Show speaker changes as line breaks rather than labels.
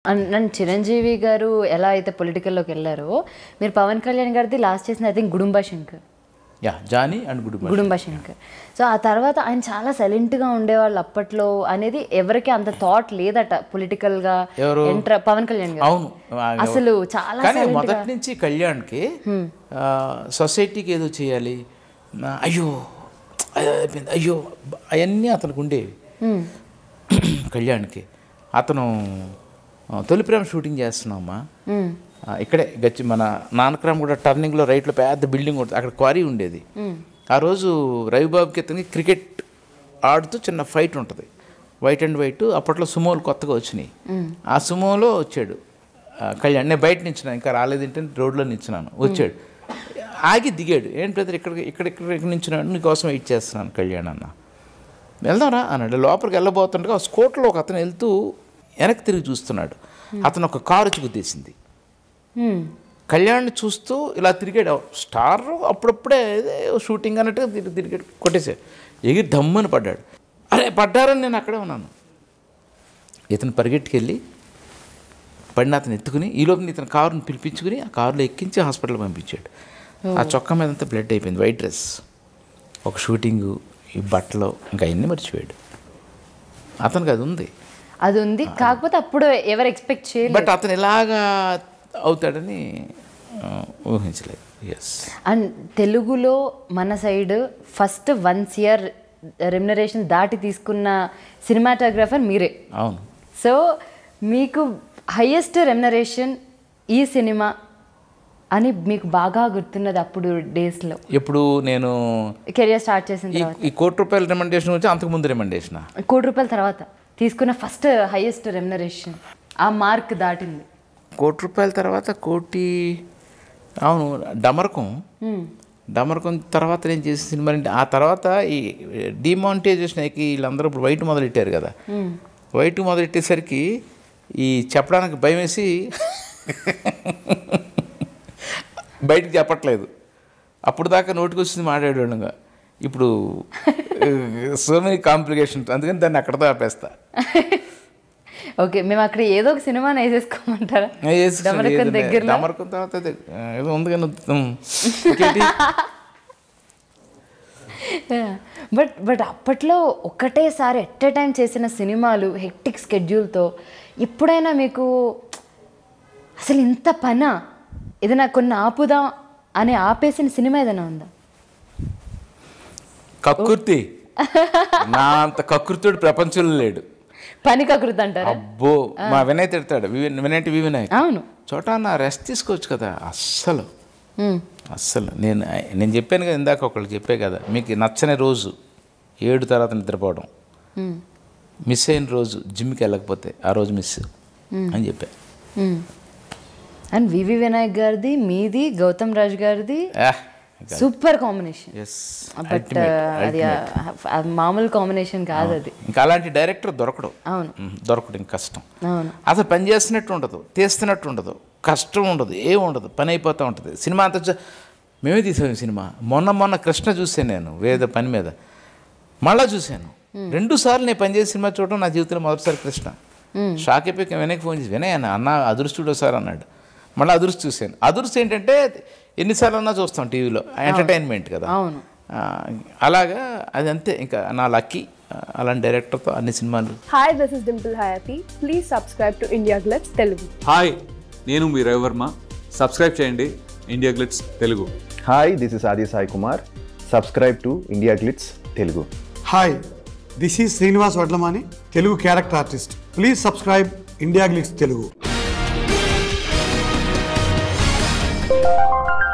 అన్- నన్ను చిరంజీవి గారు ఎలా అయితే పొలిటికల్లోకి వెళ్ళారో మీరు పవన్ కళ్యాణ్ గారిది లాస్ట్ చేసిన I think Gudumba Shankar
yeah Johnny and good
Gudumba Shankar so ఆ తర్వాత ఆయన చాలా సైలెంట్గా ఉండేవాళ్ళు అప్పట్లో అనేది ఎవరికి అంత థాట్ లేదట పొలిటికల్గా
ఎవరు?
ఎంటర్ పవన్ కళ్యాణ్ గారు
అవును ఆ,
అసలు చాలా
కానీ
silent గా-
మొదటి నుంచి కళ్యాణ్కి ఆ, సొసైటీకి ఏదో చేయాలి ఆ, అయ్యో అది అయిపోయింది అయ్యో అవన్నీ అతనికి ఉండేవి కళ్యాణ్కి అతను ఆ, తొలి ప్రేమ షూటింగ్ చేస్తున్నామా
మ్మ్.
ఆ, ఇక్కడే గచ్చి మన నానక్రామ్ కూడా టర్నింగ్లో రైట్లో పెద్ద బిల్డింగ్ ఉంటుంది అక్కడ క్వారీ ఉండేది ఆ రోజు రవిబాబుకి అతనికి క్రికెట్ ఆడుతూ చిన్న ఫైట్ ఉంటుంది వైట్ అండ్ వైట్ అప్పట్లో సుమోలు కొత్తగా వచ్చినాయి ఆ సుమోలో వచ్చాడు ఆ, కళ్యాణ్ నేను బయట నించున్నాను ఇంకా రాలేదంటే రోడ్లో నించున్నాను వచ్చాడు ఆగి దిగాడు ఏంటి బ్రదర్ ఇక్కడ ఇక్కడ ఇక్కడ ఇక్కడ నించున్నాడు నీకోసం వెయిట్ చేస్తున్నాను కళ్యాణ్ అన్న వెళ్దాంరా అన్నాడు లోపలికి వెళ్ళబోతుండగా ఆ స్కోట్లో ఒక అతను వెళ్తూ వెనక్కి తిరిగి చూస్తున్నాడు అతను ఒక కారు వచ్చి గుద్దేసింది
మ్మ్.
కళ్యాణ్ చూస్తూ ఇలా తిరిగాడు స్టార్ అప్పుడప్పుడే ఏదో షూటింగ్ అన్నట్టుగా తిరిగి తిరిగాడు కొట్టేసాడు ఎగిరి దమ్మని పడ్డాడు అరే పడ్డారని నేను అక్కడే ఉన్నాను ఇతను పరిగెట్టుకెళ్ళి పడిన అతను ఎత్తుకుని ఈ లోపల ఇతను కారుని పిలిపించుకుని ఆ కారులో ఎక్కించి హాస్పిటల్ పంపించాడు ఆ చొక్కా మీద అంతా బ్లడ్ అయిపోయింది వైట్ డ్రెస్ ఒక షూటింగు ఈ బట్టలు ఇంకా అన్నీ మర్చిపోయాడు అతనికి అది ఉంది
అది ఉంది కాకపోతే అప్పుడు ఎవరు ఎక్స్పెక్ట్ చేయలేదు
బట్ అతను ఎలాగా అవుతాడని ఆ, ఊహించలేదు ఎస్
అండ్ తెలుగులో మన side first once year remuneration దాటి తీసుకున్న సినిమాటోగ్రఫర్ మీరే
అవును
సో మీకు హయ్యెస్ట్ రెమ్యునరేషన్ ఈ సినిమా అని మీకు బాగా గుర్తున్నది అప్పుడు డేస్లో
ఇప్పుడు నేను
కెరియర్ స్టార్ట్ చేసిన
ఈ
తర్వాత
ఈ కోటి రూపాయల రిమండేషన్ వచ్చి అంతకుముందు రిమండేషన్
కోటి రూపాయల తర్వాత తీసుకున్న ఫస్ట్ హైయెస్ట్ రెమ్యునరేషన్ ఆ మార్క్ దాటింది
కోటి రూపాయల తర్వాత కోటి అవును డమరకం డమరకం తర్వాత నేను చేసిన సినిమా అంటే ఆ తర్వాత ఈ డిమానిటైజేషన్ అయ్యి వీళ్ళందరూ ఇప్పుడు వైట్ మొదలెట్టారు కదా వైట్ మొదలెట్టేసరికి ఈ చెప్పడానికి భయం వేసి బయటికి చెప్పట్లేదు అప్పుడు దాకా నోటికి వచ్చింది మాట్లాడేవాళ్ళంగా ఇప్పుడు సో మెనీ కాంప్లికేషన్స్ అందుకని దాన్ని అక్కడతో ఆపేస్తా
ఓకే మేము అక్కడ ఏదో ఒక సినిమాని వేసేసుకోమంటారా
వేసుకున్నాడు
డమరకం
ఏదైనా-
దగ్గరలో
డమరకం తర్వాత అదే, ఆ, ఏదో ఉంది కానీ ఉమ్, ఇంకేంటి?
బట్ బట్ అప్పట్లో ఒక్కటేసారి ఎట్ ఏ టైం చేసిన సినిమాలు హెక్టిక్ స్కెడ్యూల్తో ఎప్పుడైనా మీకు అసలు ఇంత పనా ఏదైనా కొన్ని ఆపుదాం అని ఆపేసిన సినిమా ఏదైనా ఉందా
కక్కుర్తి నా అంత కక్కుర్తుడు ప్రపంచంలో లేడు
పని కకృతి అంటారా
అబ్బో మా వినయ్ తిడతాడు వివి- వినయ్ వి వినయ్
అవును
చోటా నా రెస్ట్ తీసుకోవచ్చు కదా అస్సలు
మ్మ్.
అస్సలు నేను నేను చెప్పాను కదా ఇందాక ఒకళ్ళు చెప్పే కదా మీకు నచ్చని రోజు ఏడు తర్వాత నిద్రపోవడం
మ్మ్.
మిస్ అయిన రోజు జిమ్కి వెళ్ళకపోతే ఆ రోజు మిస్ అని చెప్పా
మ్మ్. అండ్ వివి వినాయక్ గారిది మీది గౌతమ్ రాజ్ గారిది సూపర్ కాంబినేషన్
ఎస్
బట్ అది ఆ- ఆ మామూలు కాంబినేషన్ కాదు అది
ఇంకా అలాంటి డైరెక్టర్ దొరకడు
అవును
ఉమ్, దొరకడు ఇంక కష్టం
అవును
అసలు పని చేస్తున్నట్టు ఉండదు తీస్తున్నట్టు ఉండదు కష్టం ఉండదు ఏం ఉండదు పని అయిపోతూ ఉంటుంది సినిమా అంతా చూ- మేమే తీసాం ఈ సినిమా మొన్న మొన్న కృష్ణ చూసాను నేను వేరే పని మీద మళ్ళా చూశాను రెండు సార్లు నేను పనిచేసే సినిమా చూడడం నా జీవితంలో మొదటిసారి కృష్ణ షాక్ అయిపోయి వెనక్కి ఫోన్ చేసి వినయ్ అన్న అన్న అదృష్టుడు సార్ అన్నాడు మళ్ళీ అదృష్టి చూశాను అదృష్టి ఏంటంటే ఎన్నిసార్లు అన్నా చూస్తాం టీవీలో ఎంటర్టైన్మెంట్ కదా
అవును
ఆ, అలాగా అది అంతే ఇంకా నా లక్కీ అలాంటి డైరెక్టర్తో అన్ని సినిమాలు
Hi, this is Dimple Hayati. Please subscribe to India Glitz Telugu.
Hi నేను మీ రవివర్మ సబ్స్క్రైబ్ చేయండి India Glitz Telugu
hi this is Aadi Sai Kumar subscribe to India Glitz Telugu
hi this is Srinivas Vadlamani Telugu character artist please subscribe India Glitz Telugu